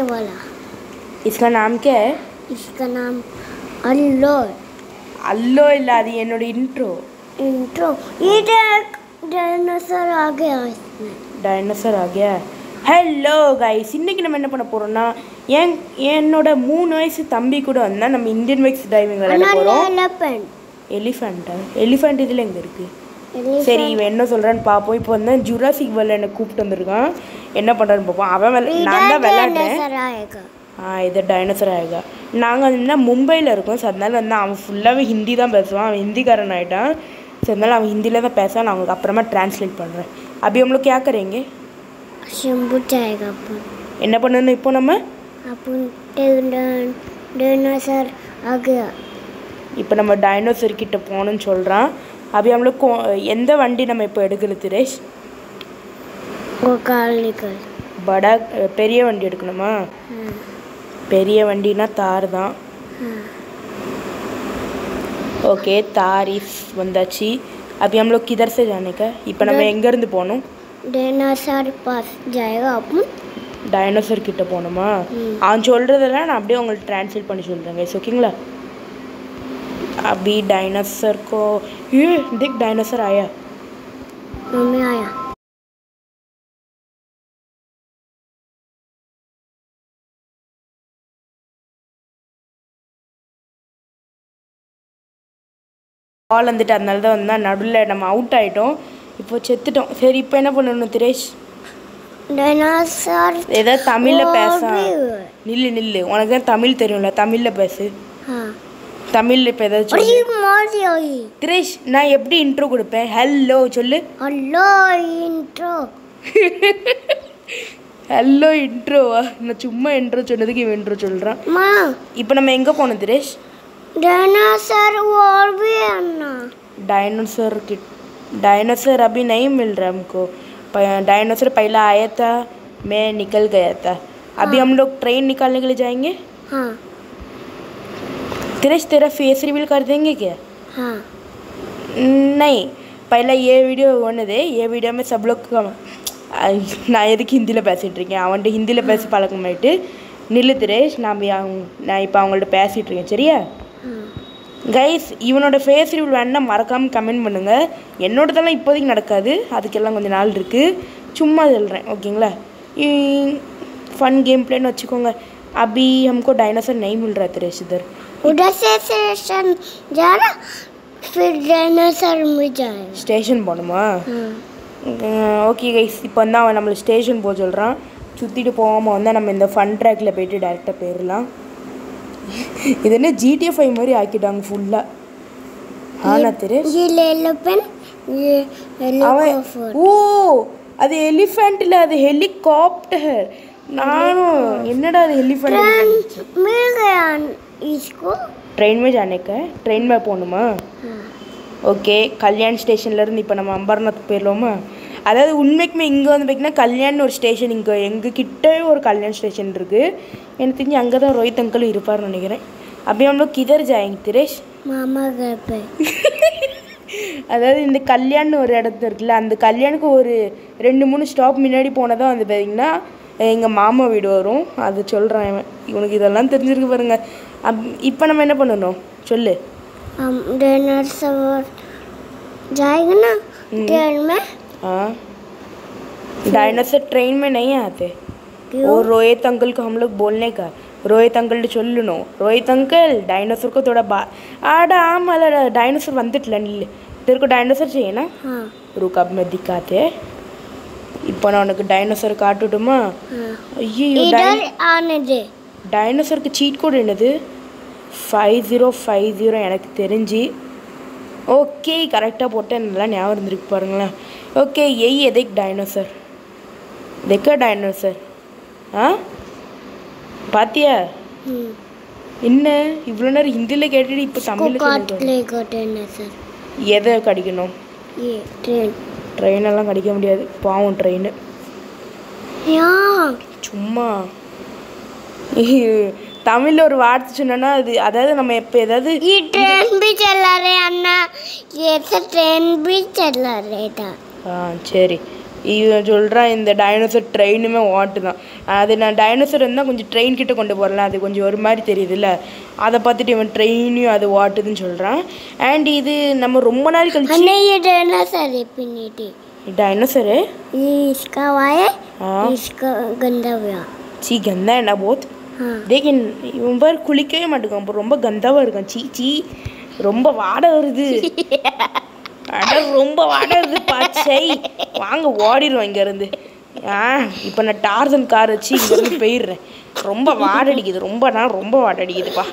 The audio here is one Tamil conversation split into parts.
वाला इसका नाम क्या है इसका नाम अल्लो அல்லோ இல்லை அது என்னோட இன்ட்ரோ इंट्रो ये देख डायनासोर आ गया इसमें டைனோசர் ஆகிய ஹலோ கைஸ் இன்னைக்கு நம்ம என்ன பண்ண போறோம்னா என் என்னோட மூணு வயசு தம்பி கூட வந்தா நம்ம இந்தியன் பைக்ஸ் டிரைவிங் விளையாட போறோம் एलिफेंट எலிஃபெண்ட்டா எலிஃபெண்ட் இதில் எங்கே இருக்கு சரி இவன் என்ன சொல்றான்னு பார்ப்போம் இப்போ வந்து ஜுராசிக் வேர்ல்ட் என்னை கூப்பிட்டு வந்திருக்கான் என்ன பண்ணுறான்னு பார்ப்போம் அவன் வெள- நான் தான் விளையாடுறேன் डायनासोर आएगा ஆ இது டைனோசர் ஆகியா நாங்கள் வந்து மும்பையில் இருக்கோம் ஸோ அதனால வந்து அவன் ஃபுல்லாகவே ஹிந்தி தான் பேசுவான் அவன் ஹிந்திக்காரன் ஆகிட்டான் ஸோ அதனால அவன் ஹிந்தியில் தான் பேசுவான் நான் அவங்களுக்கு அப்புறமா ட்ரான்ஸ்லேட் பண்ணுறேன் அபி हम लोग क्या करेंगे शंभू जाएगा अपन என்ன பண்ணணும் இப்போ நம்ம अपन डायनासोर आ गया இப்போ நம்ம டைனோசர் கிட்ட போகணும்னு சொல்கிறான் அபி हम लोग को- எந்த வண்டி நம்ம இப்போ எடுக்கிறது திரேஷ் वो कार निकल படா பெரிய வண்டி எடுக்கணுமா हाँ பெரிய வண்டினா தார் தான் हाँ ஓகே தார் இஸ் வந்தாச்சு அபி हम लोग किधर से जाने का இப்போ நம்ம எங்கேருந்து போகணும் डायनासोर पास जाएगा अपन டைனோசர் கிட்ட போகணுமா ம். அவன் சொல்கிறதெல்லாம் நான் அப்படியே உங்களுக்கு ட்ரான்ஸ்லேட் பண்ணி சொல்கிறேன் கைஸ் ஓகேங்களா अभी डायनासोर को ये देख डायनासोर आया मम्मी आया பால் வந்துட்டு அதனால தான் வந்தால் நடுவில் நம்ம அவுட் ஆகிட்டோம் இப்போ செத்துட்டோம் சரி இப்போ என்ன பண்ணணும் திரேஷ் डायनासोर ஏதாவது தமிழில் பேச भी நில்லு நில்லு உனக்கு தான் தமிழ் தெரியும்ல தமிழில் பேசு हाँ தமிழில் இப்போ ஏதாவது और சொல்லு ये मार दिया ये திரேஷ் நான் எப்படி இன்ட்ரோ கொடுப்பேன் ஹலோ சொல்லு हेलो इंट्रो ஹலோ இன்ட்ரோவா நான் சும்மா இன்ட்ரோ சொன்னதுக்கு இவன் இன்ட்ரோ சொல்கிறான் माँ இப்போ நம்ம எங்கே போகணும் திரேஷ் डायनासोर और भी है ना डायनासोर की डायनासोर अभी नहीं मिल रहा हमको प- डायनासोर पहला आया था मैं निकल गया था अभी हम लोग ट्रेन निकालने के लिए जाएंगे हाँ तिरश तेरा फेस रिवील कर देंगे क्या हाँ नहीं पहला ये வீடியோ ஒன்றுது ஏ வீடியோ में सब लोग का- ஐ, நான் எதுக்கு ஹிந்தியில் பேசிகிட்டு இருக்கேன் அவன்கிட்ட ஹிந்தியில் பேசி பழக்கமாயிட்டு நில்லு திரேஷ் நான் போய் அவங்க- நான் இப்போ அவங்கள்ட்ட பேசிகிட்டு இருக்கேன் சரியா हाँ கைஸ் இவனோட ஃபேஸ் ரிவ்யூ வேணா மறக்காமல் கமெண்ட் பண்ணுங்கள் என்னோடதெல்லாம் இப்போதைக்கு நடக்காது அதுக்கெல்லாம் கொஞ்சம் நாள் இருக்குது சும்மா சொல்கிறேன் ஓகேங்களா फन गेम प्लेन வச்சுக்கோங்க अभी हमको डायनासोर नहीं मिल रहा तेरे इधर उधर से स्टेशन जाना फिर डायनासोर में जाएगा ஸ்டேஷன் போகணுமா हाँ ஓகே கைஸ் இப்போ வந்து அவன் நம்மளை ஸ்டேஷன் போக சொல்கிறான் சுற்றிட்டு போகாமல் வந்தால் நம்ம இந்த ஃபன் ட்ராக்கில் போயிட்டு டேரெக்டாக போயிடலாம் இது என்ன ஜிடிஎஃப் ஃபைவ் மாதிரி ஆக்கிட்டாங்க ஃபுல்லாக ஆனா தெரு ये ले लो पेन ये அவன் हेलीकॉप्टर ஓ அது எலிஃபென்ட் இல்ல அது ஹெலிகாப்டர் நானும் என்னடா அது எலிஃபென்ட் मिल गया इसको ட்ரெயின் में जाने का है? ட்ரெயின் में போகணுமா हाँ ஓகே கல்யாண் ஸ்டேஷன்லேருந்து இப்போ நம்ம அம்பர்நாத் போயிடலாமா அதாவது உண்மைக்குமே இங்கே வந்து பார்த்தீங்கன்னா கல்யாண் ஒரு ஸ்டேஷன் இங்கே எங்கள் கிட்ட ஒரு கல்யாண் ஸ்டேஷன் இருக்குது எனக்கு தெரிஞ்சு அங்கே தான் ரோஹித் அங்கிள் இருப்பார்னு நினைக்கிறேன் அப்படி நம்ம கிதர் ஜாயங்க திரேஷ் मामा घर पे அதாவது இந்த கல்யாண்னு ஒரு இடத்துல இருக்குல்ல அந்த கல்யாணுக்கு ஒரு ரெண்டு மூணு ஸ்டாப் முன்னாடி போனதான் வந்து பார்த்தீங்கன்னா எங்கள் மாமா வீடு வரும் அது சொல்கிறான் இவன் இவனுக்கு இதெல்லாம் தெரிஞ்சிருக்கு பாருங்க அப் இப்போ நம்ம என்ன பண்ணணும் சொல்லு हम डायनासोर जाएगा ना ट्रेन में हाँ डायनासोर ट्रेन में नहीं आते क्यों और रोहित अंकल को हम लोग बोलने का रोहित अंकल சொல்லணும் रोहित अंकल डायनासोर को थोड़ा बा आड़ा आमला डायनासोर வந்துட்டல நில்லு तेरे को डायनासोर चाहिए ना हाँ रुक अब मैं दिखाते இப்போ நான் உனக்கு டைனோசர் காட்டுட்டுமா हाँ ஐயோ इधर आने दे டைனோசருக்கு சீட் கோட் என்னது ஃபைவ் ஜீரோ ஃபைவ் ஜீரோ எனக்கு தெரிஞ்சு ஓகே கரெக்டாக போட்டேன் நல்லா ஞாபகம் இருந்திருக்கு பாருங்களேன் ஓகே எய் எதைக் டைனோசர் தெக்க டைனோசர் ஆ பாத்தியா हम्म என்ன இவ்வளோ நேரம் ஹிந்தியில் கேட்டுட்டு இப்போ को தமிழில் काट சொல்லிருக்காங்க. लेगा डायनासोर எதை கடிக்கணும் ये ट्रेन ட்ரெயின் எல்லாம் கடிக்க முடியாது பாவம் ட்ரெயின் यहाँ சும்மா தமிழில் ஒரு வார்த்தை சொன்னோன்னா அது அதாவது நம்ம எப்போ ஏதாவது ये ट्रेन भी चला रहे अन्ना ये तो ट्रेन भी चला रहे था ஆ சரி இவன் சொல்கிறான் இந்த டைனோசர் ட்ரெயினுமே ஓட்டு தான் அது நான் டைனோசர் இருந்தால் கொஞ்சம் ட்ரெயின் கிட்ட கொண்டு போகலாம் அது கொஞ்சம் ஒரு மாதிரி தெரியுதுல்ல அதை பார்த்துட்டு இவன் ட்ரெயினையும் அது ஓட்டுதுன்னு சொல்கிறான் அண்ட் இது நம்ம ரொம்ப நாள் கழிச்சு अन्य ये डायनासोर है पिनीटी டைனோசரு ये इसका वाया हाँ इसका गंदा हुआ சீ கந்தா என்ன போத் हाँ தேகின் இவன் பேர் குளிக்கவே மாட்டேங்கான் இப்போ ரொம்ப கந்தாவாக இருக்கான் சீ சீ ரொம்ப வாடை வருது அட ரொம்ப வாடை வருது பச்சை வாங்க ஓடிடுவோம் இங்கேருந்து ஆ இப்போ நான் டார்சன் கார் வச்சு இங்கேருந்து போயிடுறேன் ரொம்ப வாடை அடிக்குது ரொம்ப நான் ரொம்ப வாடை அடிக்குதுப்பா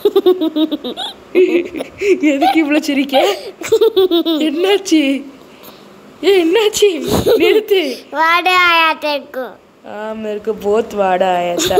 எதுக்கு இவ்வளோ சிரிக்க என்னாச்சு ஏ என்னாச்சு நிறுத்து वाडे आया तेरे को हाँ मेरे को बहुत वाड़ा आया था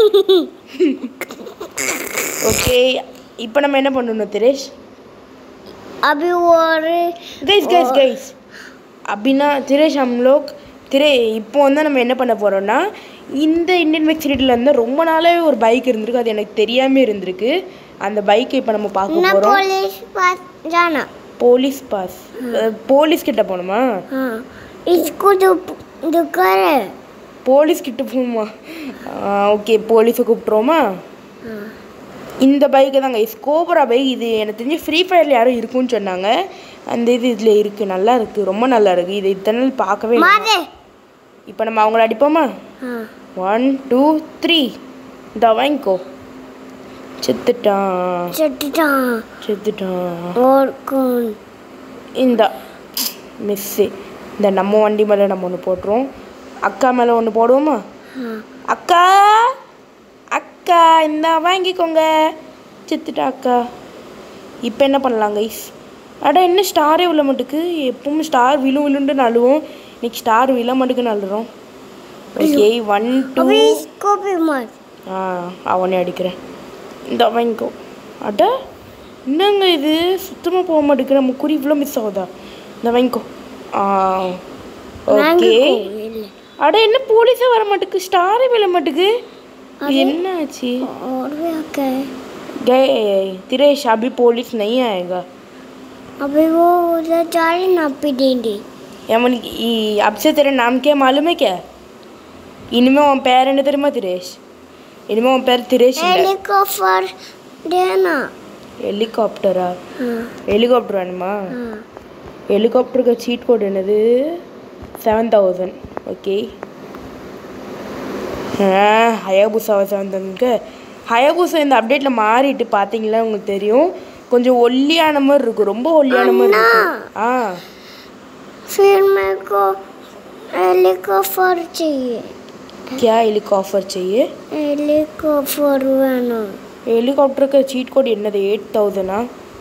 ஓகே இப்போ நம்ம என்ன பண்ணணும் திரேஷ் अभी और கைஸ் கைஸ் கைஸ் அப்படின்னா திரேஷ் हम लोग திரே இப்போ வந்து நம்ம என்ன பண்ண போகிறோம்னா இந்த இந்தியன் வெக்சிலிட்டியில் ரொம்ப நாளாவே ஒரு பைக் இருந்திருக்கு அது எனக்கு தெரியாமல் இருந்திருக்கு அந்த பைக்கை இப்போ நம்ம பார்க்க ना போகிறோம் पुलिस पास जाना போலீஸ் பாஸ் போலீஸ் கிட்ட போகணுமா हाँ इसको जो दुकान है போலீஸ் கிட்ட போகணுமா ஓகே போலீஸை கூப்பிட்ருவோமா हाँ இந்த பைக்கு தாங்க ஸ்கோபரா பைக் இது எனக்கு தெரிஞ்சு ஃப்ரீ ஃபயரில் யாரும் இருக்குன்னு சொன்னாங்க அந்த இது இதில் இருக்குது நல்லா இருக்குது ரொம்ப நல்லா இருக்குது இது இத்தனை நாள் பார்க்கவே இல்லை मारे இப்போ நம்ம அவங்கள அடிப்போமா हाँ ஒன் டூ த்ரீ இந்த வாங்கிக்கோ செத்துட்டான் चट्टा செத்துட்டான் और कौन இந்த மிஸ்ஸு இந்த நம்ம வண்டி மேலே நம்ம ஒன்று போட்டுருவோம் அக்கா மேலே ஒன்று போடுவோமா हाँ அக்கா அக்கா இந்த வாங்கிக்கோங்க செத்துட்டா அக்கா இப்போ என்ன பண்ணலாம் கைஸ் அட என்ன ஸ்டாரே விழ மாட்டுக்கு எப்பவும் ஸ்டார் விழு விழுண்டு நழுவோம் இன்னைக்கு ஸ்டார் விழ மாட்டுக்கு நழுறோம் ஓகே ஒன் டூ अभी इसको भी मार ஆ அவனே அடிக்கிறேன் இந்த வாங்கிக்கோ அட என்னங்க இது சுத்தமாக போக மாட்டேங்குது நம்ம குறி இவ்வளோ மிஸ் ஆகுதா இந்த வாங்கிக்கோ ஆ ஓகே இல்லை அட என்ன போலீஸே வர மாட்டுக்கு ஸ்டாரே விழ மாட்டுக்கு இது என்ன ஆச்சு और भी क्या है गए तिरेश अभी पुलिस नहीं आएगा अभी वो उधर जा रही ना पीटेंगे यमन ई- अब से तेरा नाम क्या मालूम है क्या इनमें உன் பேர் என்ன தெரியுமா திரேஷ் இனிமே உன் பேர் திரேஷ் இல்லை हेलीकॉप्टर देना ஹெலிகாப்டரா हाँ ஹெலிகாப்டர் வேணுமா हाँ ஹெலிகாப்டருக்கு சீட் கோட் என்னது செவன் தௌசண்ட் ஓகே ஹயாபுசாவை செவன் தௌசண்ட்க்கு ஹயாபுசா இந்த அப்டேட்டில் மாறிட்டு பார்த்தீங்களா உங்களுக்கு தெரியும் கொஞ்சம் ஒல்லியான மாதிரி இருக்கும் ரொம்ப ஒல்லியான மாதிரி இருக்கும் ஆ फिर मेरे को हेलीकॉप्टर चाहिए क्या हेलीकॉप्टर चाहिए हेलीकॉप्टर வேணும் ஹெலிகாப்டருக்கு சீட் கோட் என்னது எயிட் தௌசண்டா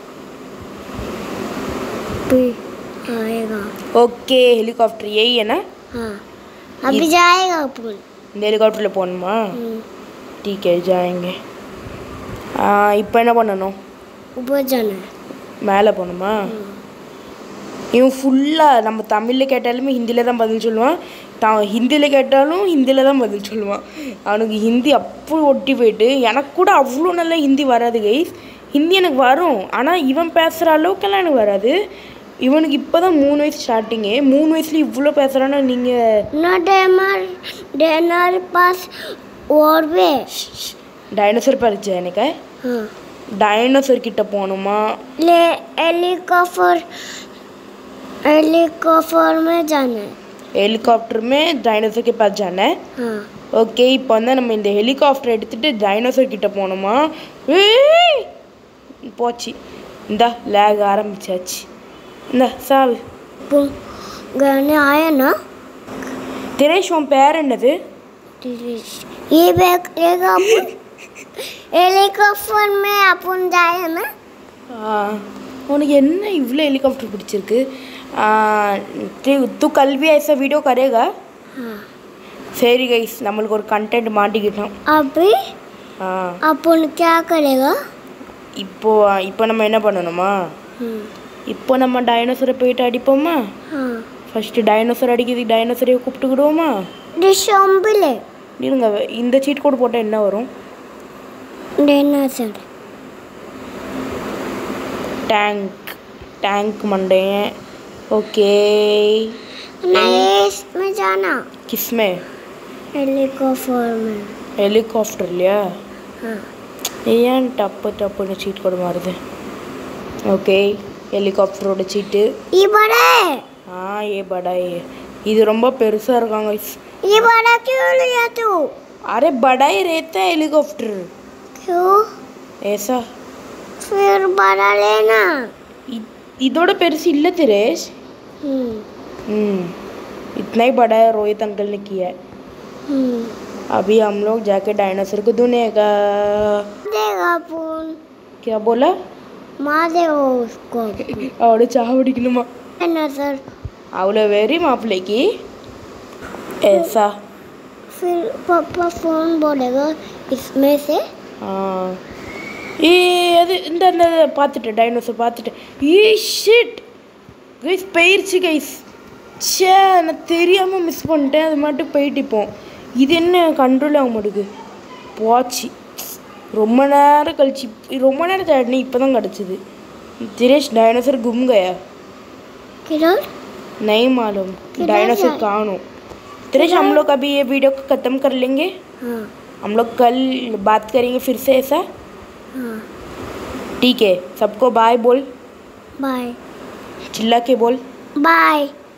भी आएगा ஓகே ஹெலிகாப்டர் ஏய் என்ன हाँ अभी जाएगा अपन இந்த ஹெலிகாப்டரில் போகணுமா हम्म, ठीक है जाएंगे இப்போ என்ன பண்ணணும் ऊपर जाना है மேலே போகணுமா இவன் ஃபுல்லாக நம்ம தமிழில் கேட்டாலுமே ஹிந்தியில் தான் பதில் சொல்லுவான் த ஹிந்தியில் கேட்டாலும் ஹிந்தியில் தான் பதில் சொல்லுவான் அவனுக்கு ஹிந்தி அப்போ ஒட்டி போயிட்டு எனக்கு கூட அவ்வளோ நல்லா ஹிந்தி வராது கைஸ் ஹிந்தி எனக்கு வரும் ஆனால் இவன் பேசுகிற அளவுக்கெல்லாம் எனக்கு வராது இவனுக்கு இப்போ தான் மூணு வயசு ஸ்டார்டிங்கு மூணு வயசுல இவ்வளோ பேசுகிறான்னா நீங்கள் ना डेमर डेनर पास और भी है। டைனோசர் பறிச்ச எனக்கு हाँ டைனோசர் கிட்ட போகணுமா ले हेलीकॉप्टर हेलीकॉप्टर में जाना है ஹெலிகாப்டர் में डायनासोर के पास जाना है हाँ ஓகே இப்போ வந்து நம்ம இந்த ஹெலிகாப்டர் எடுத்துட்டு டைனோசர் கிட்ட போகணுமா ஏய்! போச்சு இந்தா லேக் ஆரம்பிச்சாச்சு இந்த சாவு वो गाने आया ना திரேஷ் உன் பேர் என்னது ये बैग लेगा अपन हेलीकॉप्टर में अपन जाए ना ஆ, உனக்கு என்ன இவ்வளோ ஹெலிகாப்டர் பிடிச்சிருக்கு ஆ, தி- तू कल भी ऐसा वीडियो करेगा हाँ சரி கைஸ் நம்மளுக்கு ஒரு கண்டென்ட் மாட்டிக்கிட்டோம் अभी ஆ अपन क्या करेगा இப்போ இப்போ நம்ம என்ன பண்ணணுமா हम्म, இப்போ நம்ம டைனோசரை போயிட்டு அடிப்போமா हाँ ஃபஸ்ட்டு டைனோசர் அடிக்கிறதுக்கு டைனோசரையை கூப்பிட்டுக்கிடுவோமா डिशोम्बिले இருங்க இந்த சீட் கோடு போட்டால் என்ன வரும் डायनासोर டேங்க் டேங்க் மண்டேன் ஓகே नहीं इसमें जाना किसमें हेलीकॉप्टर में ஹெலிகாப்டர் இல்லையா हाँ ஏன் டப்பு டப்புன்னு சீட் கூட மாறுது ஓகே ஹெலிகாப்டரோட சீட்டு ये बड़ा है ஆ ஏ படா ஏ இது ரொம்ப பெருசாக இருக்காங்க ये बड़ा क्यों लिया तू अरे बड़ा ही रहता है हेलीकॉप्टर क्यों ऐसा फिर बड़ा लेना इ- இதோட பெருசு இல்லை திரேஷ் हम्म हम्म इतना ही बड़ा है रोहित अंकल ने किया है हम्म अभी हम लोग जाके डायनासोर को धुनेगा देगा फोन क्या बोला मार देगा उसको அவட சாவடிக்கணுமா है ना सर அவ்வளோ வெறி மாப்பிள்ளைக்கு ऐसा फिर पापा फोन बोलेगा इसमें से ஆ ஏ அது இந்த இந்த பார்த்துட்டேன் டைனோசர் பார்த்துட்டேன் ஏ ஷிட் கைஸ் போயிடுச்சு கைஸ் ச்சே நான் தெரியாமல் மிஸ் பண்ணிட்டேன் அது மட்டும் போயிட்டு இப்போ இது என்ன கண்ட்ரோல் ஆக மாட்டேங்குது போச்சு ரொம்ப நேரம் கழிச்சு ரொம்ப நேரம் தேடினே இப்போ தான் கிடச்சிது திரேஷ் டைனோசர் गुम गया किधर नहीं मालूम किधर डायनासोर गया? कहाँ हो त्रिश हम लोग अभी ये वीडियो को ख़त्म कर लेंगे हाँ हम लोग कल बात करेंगे फिर से ऐसा हाँ ठीक है सबको बाय बोल बाय चिल्ला के बोल बाय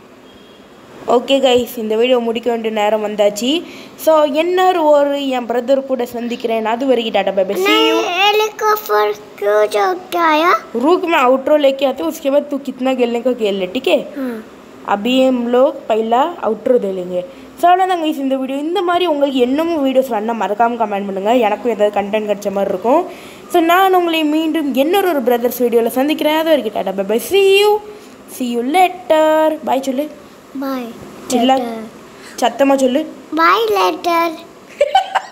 ஓகே கைஸ் இந்த வீடியோ முடிக்க வேண்டிய நேரம் வந்தாச்சு ஸோ இன்னொரு ஒரு என் பிரதர் கூட சந்திக்கிறேன் அது வரைக்கும் டாட்டா बाय सी नहीं यू हेलीकॉप्टर क्यों चल के आया रुक मैं आउटरो लेके आते हूँ उसके बाद तू कितना खेलने का खेल ले ठीक है हाँ अभी हम लोग पहला அவுட்ரோ தெளிங்க ஸோ அவ்வளோதான் கைஸ் இந்த வீடியோ இந்த மாதிரி உங்களுக்கு என்னமும் வீடியோஸ் வேணால் மறக்காமல் கமெண்ட் பண்ணுங்கள் எனக்கும் ஏதாவது கண்டென்ட் கிடச்ச மாதிரி இருக்கும் ஸோ நான் உங்களை மீண்டும் இன்னொரு ஒரு பிரதர்ஸ் வீடியோவில் சந்திக்கிறேன் அது வரைக்கும் tata bye see you see you later bye சொல்லு बाय சில்லா சத்தமாக சொல்லு बाय लेटर